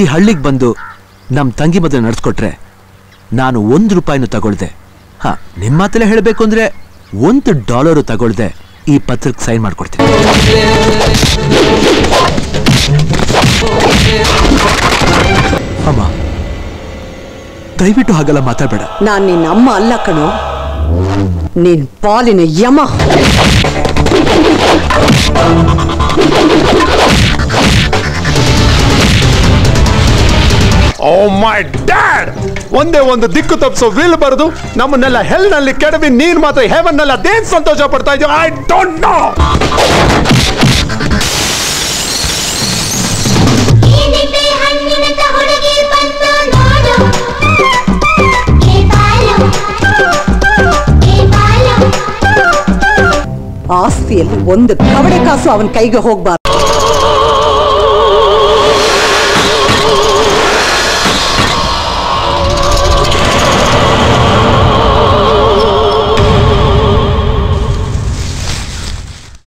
ಹಳ್ಳಿಗೆ ಬಂದು ನಮ್ಮ ತಂಗಿ ಮದುವೆ ನಡೆಸ್ಕೊಟ್ರೆ ನಾನು ಒಂದು ರೂಪಾಯಿನೂ ತಗೊಳ್ದೆ ಹಾ ನಿಮ್ಮ ಮಾತಲ್ಲೇ ಹೇಳಬೇಕು ಅಂದ್ರೆ ಒಂದು ಡಾಲರು ತಗೊಳ್ದೆ ಈ ಪತ್ರಕ್ಕೆ ಸೈನ್ ಮಾಡ್ಕೊಡ್ತೀನಿ ಅಮ್ಮ ದಯವಿಟ್ಟು ಹಾಗೆಲ್ಲ ಮಾತಾಡಬೇಡ ನಾನ್ ನಿನ್ನ ಅಮ್ಮ ಅಲ್ಲ ಕಣೋ ನಿನ್ ಪಾಲಿನ ಯಮ ಓ ಮೈ ಡ್ಯಾಡ್ ಒಂದೇ ಒಂದು ದಿಕ್ಕು ತಪ್ಪಿಸೋ ವಿಲ್ ಬರೆದು ನಮ್ಮನ್ನೆಲ್ಲ ಹೆಲ್ ನಲ್ಲಿ ಕೆಡವಿ ನೀನ್ ಮಾತ್ರ ಹೆವನ್ ನಲ್ಲಿ ಅದೇನ್ ಸಂತೋಷ ಪಡ್ತಾ ಇದೆಯೋ ಐ ಡೋಂಟ್ ನೋ ಏನಿದೆ ಹಣ್ಣಿನಂತ ಹುಡುಗಿ ಬಂತು ನೋಡು ಏ ಬಾಲು ಏ ಬಾಲು ಆಸ್ತಿಯಲ್ಲಿ ಒಂದು ಕವಡೆ ಕಾಸು ಅವನ ಕೈಗೆ ಹೋಗ್ಬಾರ್ದು